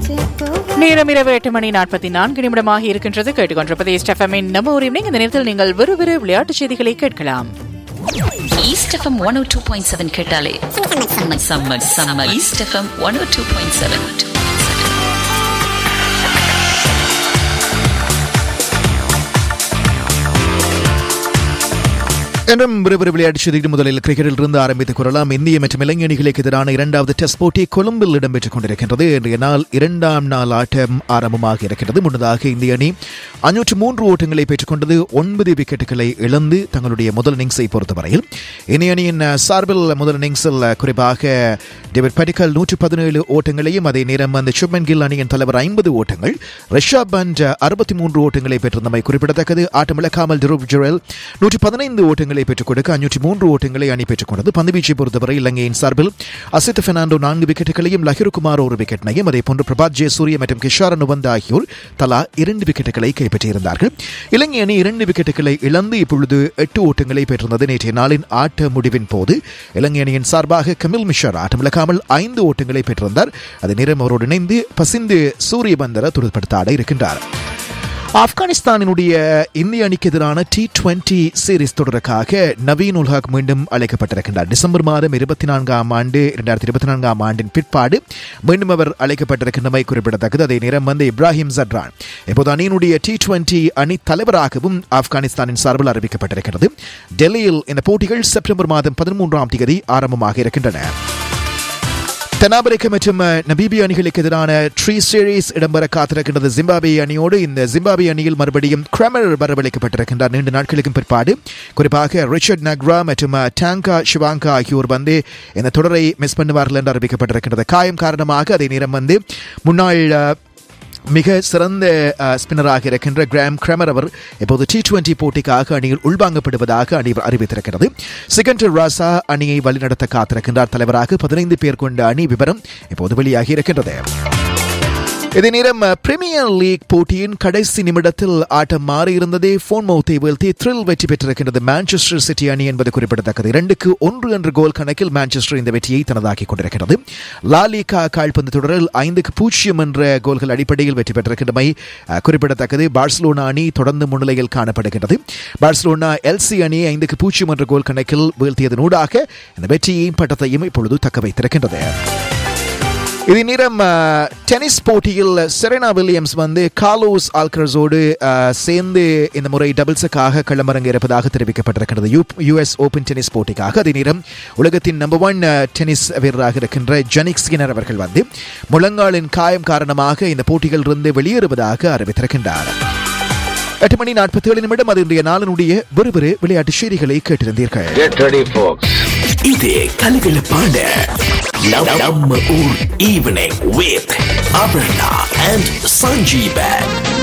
நேரம் இரவு எட்டு மணி நாற்பத்தி நான்கு நிமிடமாக இருக்கின்றது கேட்டுக்கொண்டிருப்பது ஸ்டெஃபமின் நம்ம ஒரு evening. இந்த நேரத்தில் நீங்கள் விறுவிறு விளையாட்டு செய்திகளை கேட்கலாம் East FM one O two point seven கேட்டாலே செம்ம செம்ம செம்ம East FM one O two point seven என்றும் விறுவிறு விளையாட்டு செய்திகள் முதலில் கிரிக்கெட்டில் இருந்து ஆரம்பித்துக் கொள்ளலாம் இந்திய மற்றும் இலங்கை அணிகளுக்கு எதிரான இரண்டாவது டெஸ்ட் போட்டி கொழும்பில் இடம்பெற்றுக் கொண்டிருக்கின்றது இன்றைய நாள் இரண்டாம் நாள் ஆட்டம் ஆரம்பமாக இருக்கிறது முன்னதாக இந்திய அணி அஞ்சூற்று மூன்று ஓட்டங்களை பெற்றுக்கொண்டது ஒன்பது விக்கெட்டுகளை இழந்து தங்களுடைய முதல் இன்னிங்ஸை பொறுத்தவரையில் இந்திய அணியின் சார்பில் முதல் இன்னிங்ஸில் குறிப்பாக டேவிட் படிக்கல் நூற்று பதினேழு ஓட்டங்களையும் அதே நேரம் அந்த சுப்மன் கில் அணியின் தலைவர் ஐம்பது ஓட்டங்கள் ரிஷாப் பண்ட் அறுபத்தி மூன்று ஓட்டங்களை பெற்றிருந்தமை குறிப்பிடத்தக்கது ஆட்டமிழக்காமல் டிரூப் ஜுரல் நூற்றி பதினைந்து ஓட்டங்களை பெற்றுக் கொடுக்க அஞ்சூற்றி மூன்று ஓட்டங்களை அணி பெற்றுக் கொண்டது பந்துவீச்சை பொறுத்தவரை இலங்கையின் சார்பில் அசித் பெர்னாண்டோ நான்கு விக்கெட்டுகளையும் லஹிருகுமார் ஒரு விக்கெட்னையும் அதே போன்று பிரபாத் ஜெயசூரிய மற்றும் கிஷார் அனுபந்த் ஆகியோர் தலா இரண்டு விக்கெட்டுகளை கைப்பற்றியிருந்தார்கள் இலங்கை அணி இரண்டு விக்கெட்டுகளை இழந்து இப்பொழுது எட்டு ஓட்டங்களை பெற்றிருந்தது நேற்றைய நாளின் ஆட்ட முடிவின் போது இலங்கை அணியின் சார்பாக கமில் மிஷர் ஆட்டமிழக்காமல் ஐந்து ஓட்டங்களை பெற்றிருந்தார் அதே நேரம் அவரோடு இணைந்து பசிந்து சூரியபந்தர துடுப்படுத்த ஆட இருக்கின்றார் ஆப்கானிஸ்தானினுடைய இந்திய அணிக்கு எதிரான டி டுவெண்டி சீரிஸ் தொடருக்காக நவீன் உல்ஹாக் மீண்டும் அழைக்கப்பட்டிருக்கின்றார் டிசம்பர் மாதம் இருபத்தி நான்காம் ஆண்டு இரண்டாயிரத்தி இருபத்தி நான்காம் ஆண்டின் பிற்பாடு மீண்டும் அவர் அழைக்கப்பட்டிருக்கின்றமை குறிப்பிடத்தக்கது அதே நேரம் வந்து இப்ராஹிம் ஜட்ரான் இப்போது அணியினுடைய டி டுவெண்டி அணி தலைவராகவும் ஆப்கானிஸ்தானின் சார்பில் அறிவிக்கப்பட்டிருக்கிறது டெல்லியில் இந்த போட்டிகள் செப்டம்பர் மாதம் பதிமூன்றாம் தேதி ஆரம்பமாக இருக்கின்றன தென்னாப்பிரிக்க மற்றும் நபீபிய அணிகளுக்கு எதிரான ட்ரீ சீரீஸ் இடம்பெற காத்திருக்கின்றது ஜிம்பாபே அணியோடு இந்த ஜிம்பாபே அணியில் மறுபடியும் கிரமர் வரவழைக்கப்பட்டிருக்கின்றார் நீண்ட நாட்களுக்கும் பிற்பாடு குறிப்பாக ரிச்சர்ட் நக்ரா மற்றும் டாங்கா ஷிவாங்கா ஆகியோர் வந்து இந்த தொடரை மிஸ் பண்ணுவார்கள் என்று அறிவிக்கப்பட்டிருக்கின்றது காயம் காரணமாக அதே நேரம் வந்து முன்னாள் மிக சிறந்த ஸ்பின்னராக இருக்கின்ற கிராம் கிரமர் அவர் இப்போது டி டுவெண்டி போட்டிக்காக அணியில் உள்வாங்கப்படுவதாக அணி அறிவித்திருக்கிறது சிகண்டர் ராசா அணியை வழிநடத்த காத்திருக்கின்றார் தலைவராக பதினைந்து பேர் கொண்ட அணி விவரம் இப்போது வெளியாகி இருக்கின்றது இதே நேரம் பிரீமியர் லீக் போட்டியின் கடைசி நிமிடத்தில் ஆட்டம் மாறியிருந்ததே போன் மவுத்தை வீழ்த்தி த்ரில் வெற்றி பெற்றிருக்கின்றது மான்செஸ்டர் சிட்டி அணி என்பது குறிப்பிடத்தக்கது இரண்டுக்கு ஒன்று என்ற கோல் கணக்கில் மான்செஸ்டர் இந்த வெற்றியை தனதாக்கிக் கொண்டிருக்கிறது லாலிகா கால்பந்து தொடரில் ஐந்துக்கு பூஜ்ஜியம் என்ற கோல்கள் அடிப்படையில் வெற்றி பெற்றிருக்கின்றமை குறிப்பிடத்தக்கது பார்சலோனா அணி தொடர்ந்து முன்னிலையில் காணப்படுகின்றது பார்சலோனா எல்சி அணி ஐந்துக்கு பூஜ்ஜியம் என்ற கோல் கணக்கில் வீழ்த்தியதனூடாக இந்த வெற்றியையும் பட்டத்தையும் இப்பொழுது தக்க வைத்திருக்கின்றது இது நேரம் டென்னிஸ் போட்டியில் செரேனா வில்லியம்ஸ் வந்து காலோஸ் ஆல்கரஸோடு சேர்ந்து இந்த முறை டபுள்ஸுக்காக களமிறங்க இருப்பதாக தெரிவிக்கப்பட்டிருக்கிறது யுஎஸ் ஓபன் டென்னிஸ் போட்டிக்காக அதே நேரம் உலகத்தின் நம்பர் ஒன் டென்னிஸ் வீரராக இருக்கின்ற ஜெனிக் ஸ்கினர் அவர்கள் வந்து முழங்காலின் காயம் காரணமாக இந்த போட்டிகள் இருந்து வெளியேறுவதாக அறிவித்திருக்கின்றார் எட்டு மணி நாற்பத்தி ஏழு நிமிடம் அது இன்றைய நாளினுடைய விறுவிறு விளையாட்டு செய்திகளை கேட்டிருந்தீர்கள் Get ready, folks. இது கலகலப்பான நம்- நம்ம ஊர் evening with Aparna and Sanjeevan